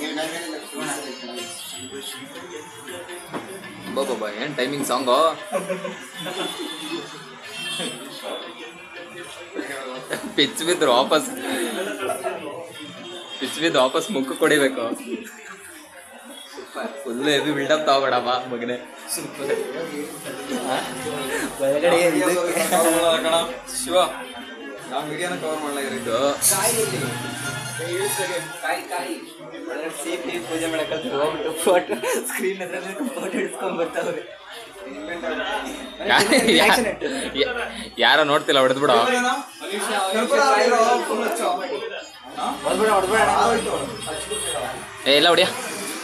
ಬಾಬಾ ಏನು timing song pitch ಬಿದ್ರು ವಾಪಸ್ ಪಿಚ್ ಬಿದ್ದು ವಾಪಸ್ ಮುಖ ಕೊಡಿಬೇಕು ಫುಲ್ ಹೆವಿ ಬಿಲ್ಡಪ್ ತಗೋಬೇಡಮ್ಮ ಮಗನೆ ಒಳಗಡೆ ಶಿವ ನಾವು ವಿಡಿಯೋನ ಕವರ್ ಮಾಡಲಾಗಿರಿ ಇದು ಸೇಫ್ಟಿ ಪೂಜೆ ಮಾಡಕ್ಕೆ ಹೋಗ್ಬಿಟ್ಟು ಫೋಟೋ ಸ್ಕ್ರೀನ್ ಹತ್ರ ಫೋಟೋ ಹಿಡ್ಸ್ಕೊಂಡ್ ಬರ್ತಾವ್ರೆ ಯಾರೋ ನೋಡ್ತಿಲ್ಲ ಹೊಡೆದ್ಬಿಡ ಹೊಡ್ಬೇಡ ಹೊಡ್ಬೇಡ ಏ ಇಲ್ಲ ಹೊಡಿಯ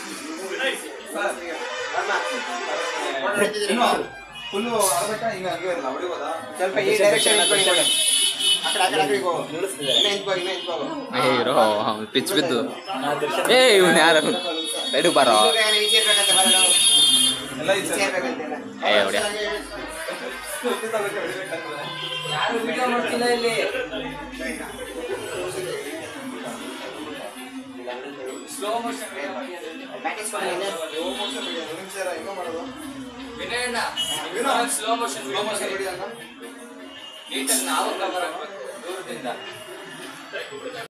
ಫುಲ್ಲು ಆಡ್ಬೇಕಾ ಹಿಂಗ ಹಂಗೆ ಇರಲ್ಲ ಹೊಡಿಬೋದಾ ಸ್ವಲ್ಪ ಈ ಡೈರೆಕ್ಷನ್ ಏ ಇರೋ ಪಿಚ್ ಬಿದ್ದು ಏ ಇವ್ನು ಯಾರು ಸೈಡಿಗೆ ಬಾರೋ ಎಲ್ಲ ಈ ಸರಿ ಏ ಹೊಡಿಯ ಯಾರು ವಿಡಿಯೋ ಮಾಡ್ತಿಲ್ಲ ಇಲ್ಲಿ slow motion slow motion slow motion ನೀಟಾಗಿ ನಾವು ಕವರ್ ಆಗ್ಬೇಕು ದೂರದಿಂದ